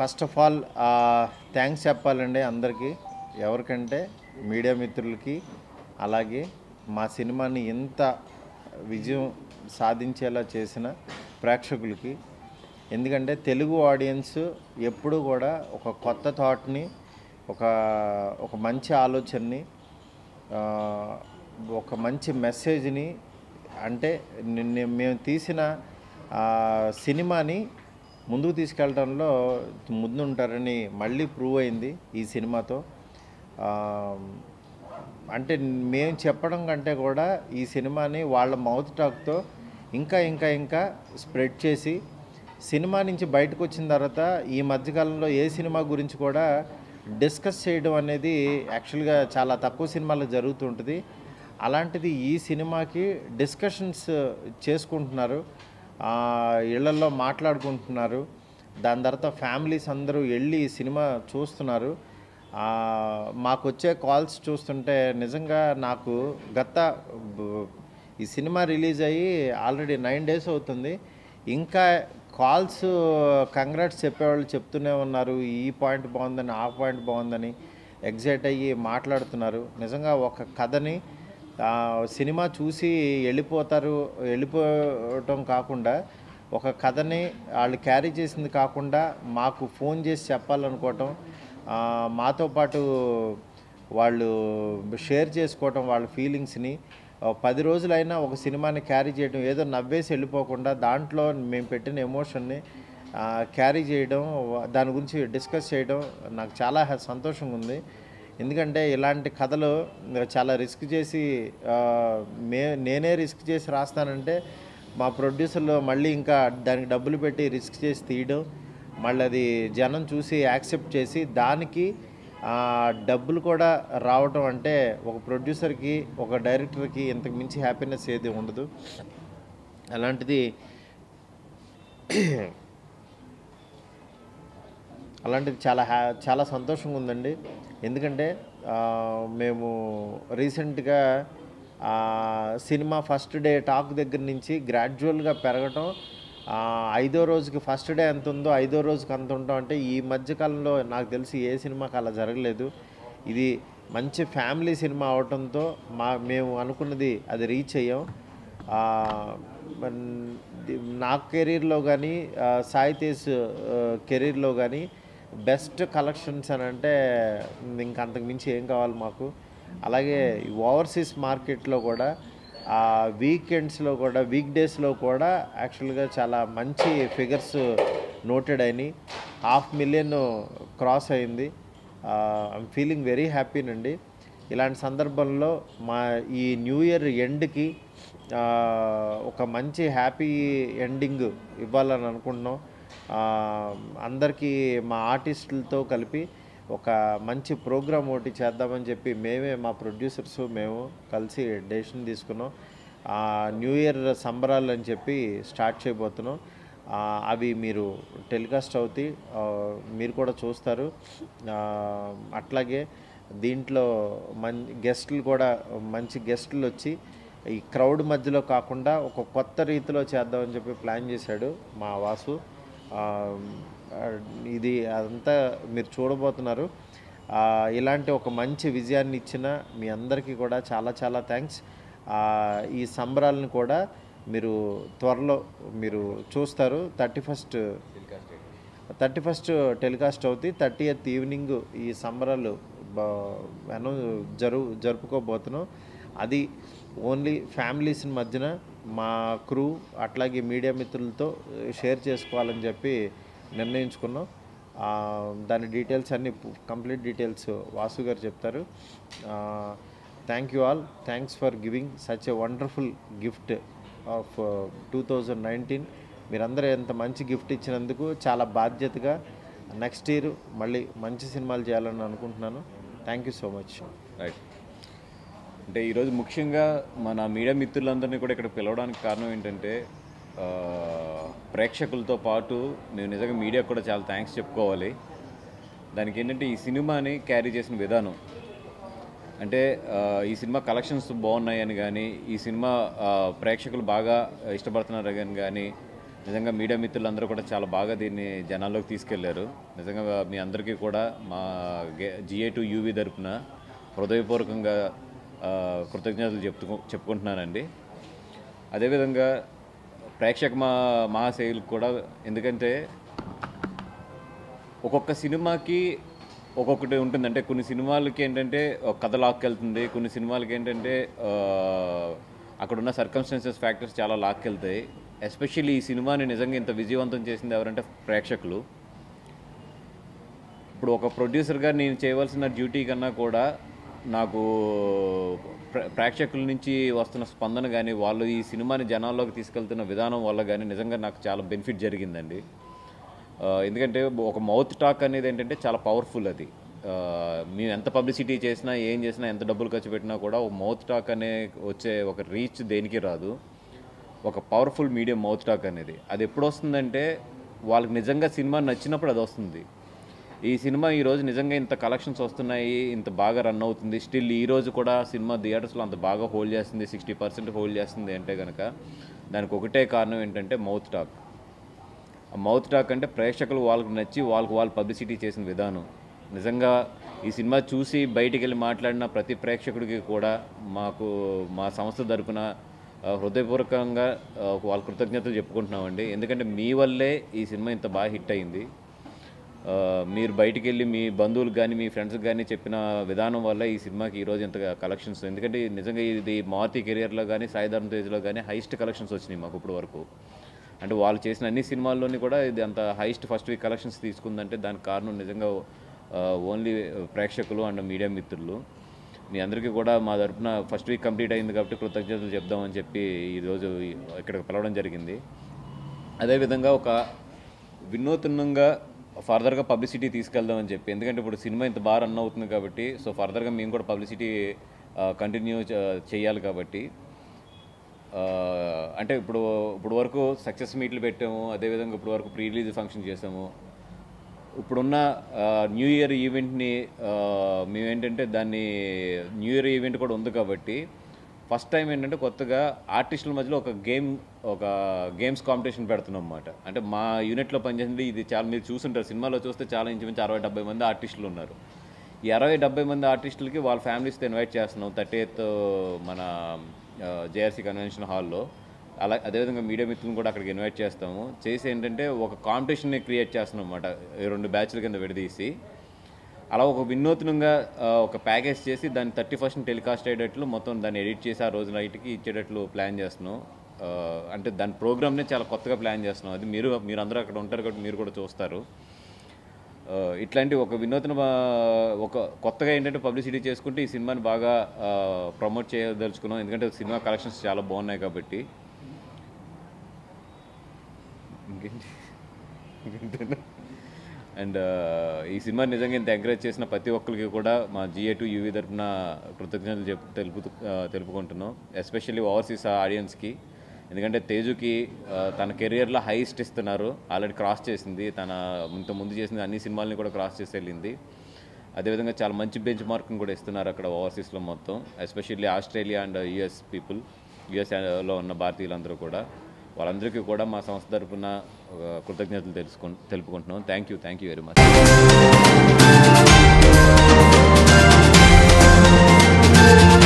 First of all thanks చెప్పాలండి అందరికీ ఎవరికంటే మీడియా మిత్రులకి అలాగే మా సినిమాని ఇంత విజయం సాధించేలా చేసిన ప్రేక్షకులకి ఎందుకంటే తెలుగు ఆడియన్స్ ఎప్పుడూ కూడా ఒక కొత్త థాట్ని ఒక ఒక మంచి ఆలోచనని ఆ, ఒక మంచి మెసేజ్ని అంటే నిన్న మేము తీసిన ఆ, సినిమాని ముందుకు తీసుకెళ్ళడంలో ముందుంటారని మళ్ళీ ప్రూవ్ అయింది ఈ సినిమాతో ఆ, అంటే మేము చెప్పడం కంటే కూడా ఈ సినిమాని వాళ్ళ మౌత్ టాక్తో ఇంకా ఇంకా ఇంకా స్ప్రెడ్ చేసి సినిమా నుంచి బయటకు వచ్చిన తర్వాత ఈ మధ్యకాలంలో ఏ సినిమా గురించి కూడా డిస్కస్ చేయడం అనేది యాక్చువల్గా చాలా తక్కువ సినిమాల్లో జరుగుతుంటుంది అలాంటిది ఈ సినిమాకి డిస్కషన్స్ చేసుకుంటున్నారు ఆ, ఇళ్లలో మాట్లాడుకుంటున్నారు దాని తర్వాత ఫ్యామిలీస్ అందరూ వెళ్ళి ఈ సినిమా చూస్తున్నారు ఆ, మాకు వచ్చే కాల్స్ చూస్తుంటే నిజంగా నాకు గత బ- ఈ సినిమా రిలీజ్ అయ్యి ఆల్రెడీ నైన్ డేస్ అవుతుంది ఇంకా కాల్స్ కంగ్రాట్స్ చెప్పేవాళ్ళు చెప్తూనే ఉన్నారు ఈ పాయింట్ బాగుందని ఆ పాయింట్ బాగుందని ఎగ్జైట్ అయ్యి మాట్లాడుతున్నారు నిజంగా ఒక కథని ఆ, సినిమా చూసి వెళ్ళిపోతారు వెళ్ళిపోవటం కాకుండా ఒక కథని వాళ్ళు క్యారీ చేసింది కాకుండా మాకు ఫోన్ చేసి చెప్పాలనుకోవటం ఆ, మాతో పాటు వాళ్ళు షేర్ చేసుకోవటం వాళ్ళ ఫీలింగ్స్ని ఆ, పది రోజులైనా ఒక సినిమాని క్యారీ చేయడం ఏదో నవ్వేసి వెళ్ళిపోకుండా దాంట్లో మేము పెట్టిన ఎమోషన్ని క్యారీ చేయడం వ- దాని గురించి డిస్కస్ చేయడం నాకు చాలా హ్యా- సంతోషంగా ఉంది ఎందుకంటే ఇలాంటి కథలు చాలా రిస్క్ చేసి ఆ, మే నేనే రిస్క్ చేసి రాస్తానంటే మా ప్రొడ్యూసర్లు మళ్ళీ ఇంకా దానికి డబ్బులు పెట్టి రిస్క్ చేసి తీయడం మళ్ళీ అది జనం చూసి యాక్సెప్ట్ చేసి దానికి ఆ, డబ్బులు కూడా రావటం అంటే ఒక ప్రొడ్యూసర్కి ఒక డైరెక్టర్కి ఇంతకు మించి హ్యాపీనెస్ ఏది ఉండదు అలాంటిది అలాంటిది చాలా హ్యా చాలా సంతోషంగా ఉందండి ఎందుకంటే ఆ, మేము రీసెంట్గా ఆ, సినిమా ఫస్ట్ డే టాక్ దగ్గర నుంచి గ్రాడ్యువల్గా పెరగటం ఆ, ఐదో రోజుకి ఫస్ట్ డే ఎంత ఉందో ఐదో రోజుకి అంత ఉంటాం అంటే ఈ మధ్యకాలంలో నాకు తెలిసి ఏ సినిమాకి అలా జరగలేదు ఇది మంచి ఫ్యామిలీ సినిమా అవటంతో మా మేము అనుకున్నది అది రీచ్ అయ్యాం ఆ, మన్- ది- నా కెరీర్లో కానీ సాయి తేజ్ కెరీర్లో కానీ బెస్ట్ కలెక్షన్స్ అని అంటే ఇంక అంతకు మించి ఏం కావాలి మాకు అలాగే ఓవర్సీస్ మార్కెట్లో కూడా ఆ వీకెండ్స్లో కూడా వీక్ డేస్లో కూడా యాక్చువల్గా చాలా మంచి ఫిగర్స్ నోటెడ్ అయినాయి హాఫ్ మిలియన్ క్రాస్ అయింది ఐమ్ ఫీలింగ్ వెరీ హ్యాపీనండి ఇలాంటి సందర్భంలో మా ఈ న్యూ ఇయర్ ఎండ్కి ఒక మంచి హ్యాపీ ఎండింగ్ ఇవ్వాలని అనుకుంటున్నాం ఆ, అందరికీ మా ఆర్టిస్టులతో కలిపి ఒక మంచి ప్రోగ్రామ్ ఒకటి చేద్దామని చెప్పి మేమే మా ప్రొడ్యూసర్స్ మేము కలిసి డెసిషన్ తీసుకున్నాం ఆ, న్యూ ఇయర్ సంబరాలు అని చెప్పి స్టార్ట్ చేయబోతున్నాం ఆ, అవి మీరు టెలికాస్ట్ అవుతాయి ఆ, మీరు కూడా చూస్తారు ఆ, అట్లాగే దీంట్లో మం గెస్టులు కూడా మంచి గెస్టులు వచ్చి ఈ క్రౌడ్ మధ్యలో కాకుండా ఒక కొత్త రీతిలో చేద్దామని చెప్పి ప్లాన్ చేశాడు మా వాసు ఆ, ఆ, ఇది అదంతా మీరు చూడబోతున్నారు ఆ, ఇలాంటి ఒక మంచి విజయాన్ని ఇచ్చిన మీ అందరికీ కూడా చాలా చాలా థ్యాంక్స్ ఈ సంబరాలను కూడా మీరు త్వరలో మీరు చూస్తారు thirty first thirty first telecast అవుతుంది థర్టీ ఎయిత్ ఈవినింగ్ ఈ సంబరాలు బ- అను జరు జరుపుకోబోతున్నాం అది ఓన్లీ ఫ్యామిలీస్ మధ్యన మా క్రూ అట్లాగే మీడియా మిత్రులతో షేర్ చేసుకోవాలని చెప్పి నిర్ణయించుకున్నాం ఆ, దాని డీటెయిల్స్ అన్ని కంప్లీట్ డీటెయిల్స్ వాసు గారు చెప్తారు thank you all thanks for giving such a wonderful gift of two thousand nineteen మీరందరూ ఎంత మంచి గిఫ్ట్ ఇచ్చినందుకు చాలా బాధ్యతగా నెక్స్ట్ ఇయర్ మళ్ళీ మంచి సినిమాలు చేయాలని అనుకుంటున్నాను thank you so much right అంటే ఈరోజు ముఖ్యంగా మన మీడియా మిత్రులందరినీ కూడా ఇక్కడ పిలవడానికి కారణం ఏంటంటే ఆ, ప్రేక్షకులతో పాటు మేము నిజంగా మీడియాకు కూడా చాలా థ్యాంక్స్ చెప్పుకోవాలి దానికి ఏంటంటే ఈ సినిమాని క్యారీ చేసిన విధానం అంటే ఆ, ఈ సినిమా కలెక్షన్స్ బాగున్నాయని కానీ ఈ సినిమా ఆ, ప్రేక్షకులు బాగా ఇష్టపడుతున్నారు అని కానీ నిజంగా మీడియా మిత్రులందరూ కూడా చాలా బాగా దీన్ని జనాల్లోకి తీసుకెళ్లారు నిజంగా మీ అందరికీ కూడా మా జిఏ టు యూవీ తరపున హృదయపూర్వకంగా ఆ, కృతజ్ఞతలు చెప్తు చెప్పుకుంటున్నానండి అదేవిధంగా ప్రేక్షక మా మహాశైలకు కూడా ఎందుకంటే ఒక్కొక్క సినిమాకి ఒక్కొక్కటి ఉంటుంది అంటే కొన్ని సినిమాలకి ఏంటంటే ఒక కథ లాక్కెళ్తుంది కొన్ని సినిమాలకి ఏంటంటే ఆ, అక్కడ ఉన్న సర్కమ్స్టాన్సెస్ ఫ్యాక్టర్స్ చాలా లాక్కెళ్తాయి ఎస్పెషల్లీ ఈ సినిమాని నిజంగా ఇంత విజయవంతం చేసింది ఎవరంటే ప్రేక్షకులు ఇప్పుడు ఒక ప్రొడ్యూసర్గా నేను చేయవలసిన డ్యూటీ కన్నా కూడా నాకు ప్ర- ప్రేక్షకుల నుంచి వస్తున్న స్పందన కానీ వాళ్ళు ఈ సినిమాని జనాల్లోకి తీసుకెళ్తున్న విధానం వల్ల కానీ నిజంగా నాకు చాలా బెనిఫిట్ జరిగిందండి ఆ, ఎందుకంటే ఒక మౌత్ టాక్ అనేది ఏంటంటే చాలా పవర్ఫుల్ అది ఆ, మేము ఎంత పబ్లిసిటీ చేసినా ఏం చేసినా ఎంత డబ్బులు ఖర్చు పెట్టినా కూడా ఒక మౌత్ టాక్ అనే వచ్చే ఒక రీచ్ దేనికి రాదు ఒక పవర్ఫుల్ మీడియం మౌత్ టాక్ అనేది అది ఎప్పుడు వస్తుందంటే వాళ్ళకి నిజంగా సినిమా నచ్చినప్పుడు అది వస్తుంది ఈ సినిమా ఈరోజు నిజంగా ఇంత కలెక్షన్స్ వస్తున్నాయి ఇంత బాగా రన్ అవుతుంది స్టిల్ ఈ రోజు కూడా సినిమా థియేటర్స్లో అంత బాగా హోల్డ్ చేస్తుంది సిక్స్టీ పర్సెంట్ హోల్డ్ చేస్తుంది అంటే కనుక దానికి ఒకటే కారణం ఏంటంటే మౌత్ టాక్ ఆ మౌత్ టాక్ అంటే ప్రేక్షకులు వాళ్ళకి నచ్చి వాళ్ళకి వాళ్ళు పబ్లిసిటీ చేసిన విధానం నిజంగా ఈ సినిమా చూసి బయటికి వెళ్ళి మాట్లాడిన ప్రతి ప్రేక్షకుడికి కూడా మాకు మా సంస్థ తరపున ఆ, హృదయపూర్వకంగా ఆ, వాళ్ళ కృతజ్ఞతలు చెప్పుకుంటున్నామండి ఎందుకంటే మీ వల్లే ఈ సినిమా ఇంత బాగా హిట్ అయింది ఆ, మీరు బయటికి వెళ్ళి మీ బంధువులకు కానీ మీ ఫ్రెండ్స్కి కానీ చెప్పిన విధానం వల్ల ఈ సినిమాకి ఈరోజు ఇంత కలెక్షన్స్ ఎందుకంటే నిజంగా ఇది మారుతి కెరియర్లో కానీ సాయిధర్మ తేజ్లో కానీ హైయెస్ట్ కలెక్షన్స్ వచ్చినాయి మాకు ఇప్పుడు వరకు అంటే వాళ్ళు చేసిన అన్ని సినిమాల్లోని కూడా ఇది అంత హైయెస్ట్ ఫస్ట్ వీక్ కలెక్షన్స్ తీసుకుందంటే దానికి కారణం నిజంగా ఓన్లీ ప్రేక్షకులు అండ్ మీడియా మిత్రులు మీ అందరికీ కూడా మా తరపున ఫస్ట్ వీక్ కంప్లీట్ అయింది కాబట్టి కృతజ్ఞతలు చెప్దామని చెప్పి ఈరోజు ఇక్కడికి పిలవడం జరిగింది అదేవిధంగా ఒక వినూత్నంగా ఫర్దర్గా పబ్లిసిటీ తీసుకెళ్దామని చెప్పి ఎందుకంటే ఇప్పుడు సినిమా ఇంత బాగా రన్ అవుతుంది కాబట్టి సో ఫర్దర్గా మేము కూడా పబ్లిసిటీ కంటిన్యూ చేయాలి కాబట్టి ఆ, అంటే ఇప్పుడు ఇప్పుడు వరకు సక్సెస్ మీట్లు పెట్టాము అదేవిధంగా ఇప్పుడు వరకు ప్రీ రిలీజ్ ఫంక్షన్ చేసాము ఇప్పుడున్న ఆ, న్యూ ఇయర్ ఈవెంట్ని ఆ, మేమేంటంటే దాన్ని న్యూ ఇయర్ ఈవెంట్ కూడా ఉంది కాబట్టి ఫస్ట్ టైం ఏంటంటే కొత్తగా ఆర్టిస్టుల మధ్యలో ఒక గేమ్ ఒక గేమ్స్ కాంపిటీషన్ పెడుతున్నాం అన్నమాట అంటే మా యూనిట్లో పనిచేసింది ఇది చాలా మీరు చూసుంటారు సినిమాలో చూస్తే చాలా ఇంచుమించు అరవై డెబ్బై మంది ఆర్టిస్టులు ఉన్నారు ఈ అరవై డెబ్బై మంది ఆర్టిస్టులకి వాళ్ళ ఫ్యామిలీస్తో ఇన్వైట్ చేస్తున్నాం థర్టీ ఎయిత్ మన జేఆర్సీ కన్వెన్షన్ హాల్లో అలా అదేవిధంగా మీడియా మిత్రులను కూడా అక్కడికి ఇన్వైట్ చేస్తాము చేసి ఏంటంటే ఒక కాంపిటీషన్ని క్రియేట్ చేస్తున్నాం అనమాట రెండు బ్యాచ్ల కింద విడదీసి అలా ఒక వినూత్నంగా ఆ, ఒక ప్యాకేజ్ చేసి దాన్ని థర్టీ పర్సెంట్ టెలికాస్ట్ అయ్యేటట్లు మొత్తం దాన్ని ఎడిట్ చేసి ఆ రోజు నైట్కి ఇచ్చేటట్లు ప్లాన్ చేస్తున్నాం ఆ, అంటే దాని ప్రోగ్రామ్నే చాలా కొత్తగా ప్లాన్ చేస్తున్నాం అది మీరు మీరు అందరూ అక్కడ ఉంటారు కాబట్టి మీరు కూడా చూస్తారు ఆ, ఇట్లాంటి ఒక వినూత్న ఆ, ఒక కొత్తగా ఏంటంటే పబ్లిసిటీ చేసుకుంటే ఈ సినిమాని బాగా ప్రమోట్ చేయదలుచుకున్నాం ఎందుకంటే సినిమా కలెక్షన్స్ చాలా బాగున్నాయి కాబట్టి ఇంకేంటి ఇంకేంటేనా? అండ్ ఈ సినిమా నిజంగా ఇంత ఎంకరేజ్ చేసిన ప్రతి ఒక్కరికి కూడా మా జిఏ టు యూవీ తరపున కృతజ్ఞతలు చెప్పు తెలుపు తెలుపుకుంటున్నాం ఎస్పెషల్లీ ఓవర్సీస్ ఆడియన్స్కి ఎందుకంటే తేజుకి ఆ, తన కెరియర్లో హైయెస్ట్ ఇస్తున్నారు ఆల్రెడీ క్రాస్ చేసింది తన ఇంత ముందు చేసిన అన్ని సినిమాలని కూడా క్రాస్ చేసి వెళ్ళింది అదేవిధంగా చాలా మంచి బెంచ్ మార్కింగ్ కూడా ఇస్తున్నారు అక్కడ ఓవర్సీస్లో మొత్తం especially Australia and US people యుఎస్లో ఉన్న భారతీయులందరూ కూడా వాళ్ళందరికీ కూడా మా సంస్థ తరపున ఆ, కృతజ్ఞతలు తెలుసుకు తెలుపుకుంటున్నాం thank you thank you very much